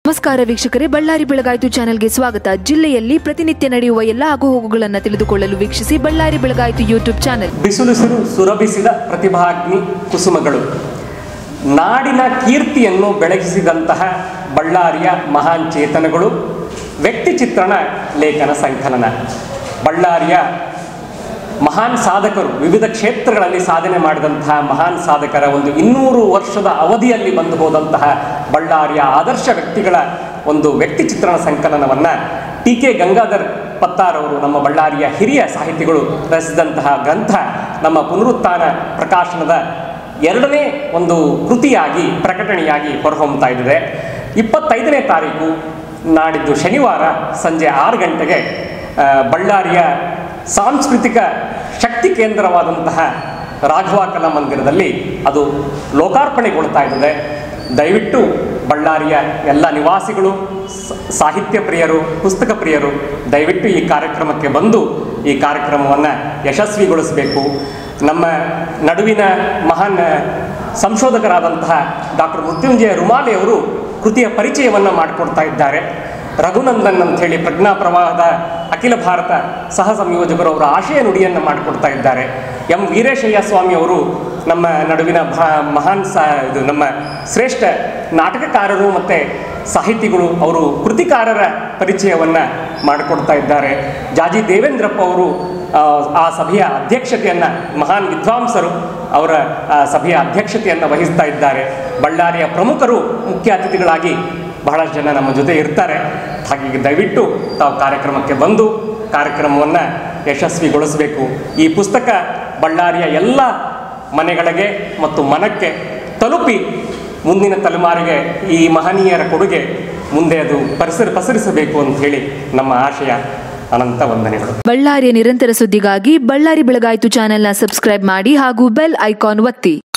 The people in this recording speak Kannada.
ನಮಸ್ಕಾರ ವೀಕ್ಷಕರೇ ಬಳ್ಳಾರಿ ಬೆಳಗಾಯಿತು ಚಾನೆಲ್ಗೆ ಸ್ವಾಗತ ಜಿಲ್ಲೆಯಲ್ಲಿ ಪ್ರತಿನಿತ್ಯ ನಡೆಯುವ ಎಲ್ಲ ಆಗುಹೋಗುಗಳನ್ನು ತಿಳಿದುಕೊಳ್ಳಲು ವೀಕ್ಷಿಸಿ ಬಳ್ಳಾರಿ ಬೆಳಗಾಯಿತು ಯೂಟ್ಯೂಬ್ ಚಾನೆಲ್ ಬಿಸಿಲುಸಿರು ಸುರಭಿಸಿದ ಪ್ರತಿಭಾಗ್ನಿ ಕುಸುಮಗಳು ನಾಡಿನ ಕೀರ್ತಿಯನ್ನು ಬೆಳಗಿಸಿದಂತಹ ಬಳ್ಳಾರಿಯ ಮಹಾನ್ ಚೇತನಗಳು ವ್ಯಕ್ತಿ ಚಿತ್ರಣ ಲೇಖನ ಸಂಕಲನ ಬಳ್ಳಾರಿಯ ಮಹಾನ್ ಸಾಧಕರು ವಿವಿಧ ಕ್ಷೇತ್ರಗಳಲ್ಲಿ ಸಾಧನೆ ಮಾಡಿದಂತಹ ಮಹಾನ್ ಸಾಧಕರ ಒಂದು ಇನ್ನೂರು ವರ್ಷದ ಅವಧಿಯಲ್ಲಿ ಬಂದು ಹೋದಂತಹ ಬಳ್ಳಾರಿಯ ಆದರ್ಶ ವ್ಯಕ್ತಿಗಳ ಒಂದು ವ್ಯಕ್ತಿ ಚಿತ್ರಣ ಸಂಕಲನವನ್ನು ಟಿ ಕೆ ಗಂಗಾಧರ್ ಪತ್ತಾರ್ ಅವರು ನಮ್ಮ ಬಳ್ಳಾರಿಯ ಹಿರಿಯ ಸಾಹಿತಿಗಳು ರಚಿಸಿದಂತಹ ಗ್ರಂಥ ನಮ್ಮ ಪುನರುತ್ಥಾನ ಪ್ರಕಾಶನದ ಎರಡನೇ ಒಂದು ಕೃತಿಯಾಗಿ ಪ್ರಕಟಣೆಯಾಗಿ ಹೊರಹೊಮ್ಮುತ್ತಾ ಇದೆ ಇಪ್ಪತ್ತೈದನೇ ತಾರೀಕು ನಾಡಿದ್ದು ಶನಿವಾರ ಸಂಜೆ ಆರು ಗಂಟೆಗೆ ಆ, ಬಳ್ಳಾರಿಯ ಸಾಂಸ್ಕೃತಿಕ ಶಕ್ತಿ ಕೇಂದ್ರವಾದಂತಹ ರಾಘವ ಕಲಾ ಮಂದಿರದಲ್ಲಿ ಅದು ಲೋಕಾರ್ಪಣೆಗೊಳ್ತಾ ಇದ್ದದೆ ದಯವಿಟ್ಟು ಬಳ್ಳಾರಿಯ ಎಲ್ಲ ನಿವಾಸಿಗಳು ಸ- ಸಾಹಿತ್ಯ ಪ್ರಿಯರು ಪುಸ್ತಕ ಪ್ರಿಯರು ದಯವಿಟ್ಟು ಈ ಕಾರ್ಯಕ್ರಮಕ್ಕೆ ಬಂದು ಈ ಕಾರ್ಯಕ್ರಮವನ್ನು ಯಶಸ್ವಿಗೊಳಿಸಬೇಕು ನಮ್ಮ ನಡುವಿನ ಮಹಾನ್ ಸಂಶೋಧಕರಾದಂತಹ ಡಾಕ್ಟರ್ ಮೃತ್ಯುಂಜಯ ರುಮಾಲಿ ಅವರು ಕೃತಿಯ ಪರಿಚಯವನ್ನು ಮಾಡಿಕೊಡ್ತಾ ಇದ್ದಾರೆ ರಘುನಂದನ್ ಅಂತ ಹೇಳಿ ಪ್ರಜ್ಞಾ ಪ್ರವಾಹದ ಅಖಿಲ ಭಾರತ ಸಹ ಸಂಯೋಜಕರು ಅವರ ಆಶಯ ನುಡಿಯನ್ನು ಮಾಡಿಕೊಡ್ತಾ ಇದ್ದಾರೆ ಎಂ ವೀರೇಶಯ್ಯ ಸ್ವಾಮಿ ಅವರು ನಮ್ಮ ನಡುವಿನ ಭಾ ಮಹಾನ್ ಸ ಇದು ನಮ್ಮ ಶ್ರೇಷ್ಠ ನಾಟಕಕಾರರು ಮತ್ತು ಸಾಹಿತಿಗಳು ಅವರು ಕೃತಿಕಾರರ ಪರಿಚಯವನ್ನು ಮಾಡಿಕೊಡ್ತಾ ಇದ್ದಾರೆ ಜಾಜಿ ದೇವೇಂದ್ರಪ್ಪ ಅವರು ಆ, ಆ ಸಭೆಯ ಅಧ್ಯಕ್ಷತೆಯನ್ನು ಮಹಾನ್ ವಿದ್ವಾಂಸರು ಅವರ ಆ, ಸಭೆಯ ಅಧ್ಯಕ್ಷತೆಯನ್ನು ವಹಿಸ್ತಾ ಇದ್ದಾರೆ ಬಳ್ಳಾರಿಯ ಪ್ರಮುಖರು ಮುಖ್ಯ ಅತಿಥಿಗಳಾಗಿ ಬಹಳಷ್ಟು ಜನ ನಮ್ಮ ಜೊತೆ ಇರ್ತಾರೆ ಹಾಗಾಗಿ ದಯವಿಟ್ಟು ತಾವು ಕಾರ್ಯಕ್ರಮಕ್ಕೆ ಬಂದು ಕಾರ್ಯಕ್ರಮವನ್ನು ಯಶಸ್ವಿಗೊಳಿಸಬೇಕು ಈ ಪುಸ್ತಕ ಬಳ್ಳಾರಿಯ ಎಲ್ಲ ಮನೆಗಳಿಗೆ ಮತ್ತು ಮನಕ್ಕೆ ತಲುಪಿ ಮುಂದಿನ ತಲೆಮಾರಿಗೆ ಈ ಮಹನೀಯರ ಕೊಡುಗೆ ಮುಂದೆ ಅದು ಪರಿಸರ ಪಸರಿಸಬೇಕು ಅಂತ ಹೇಳಿ ನಮ್ಮ ಆಶಯ ಅನಂತ ವಂದನೆಗಳು ಬಳ್ಳಾರಿಯ ನಿರಂತರ ಸುದ್ದಿಗಾಗಿ ಬಳ್ಳಾರಿ ಬೆಳಗಾಯಿತು ಚಾನೆಲ್ನ ಸಬ್ಸ್ಕ್ರೈಬ್ ಮಾಡಿ ಹಾಗೂ ಬೆಲ್ ಐಕಾನ್ ಒತ್ತಿ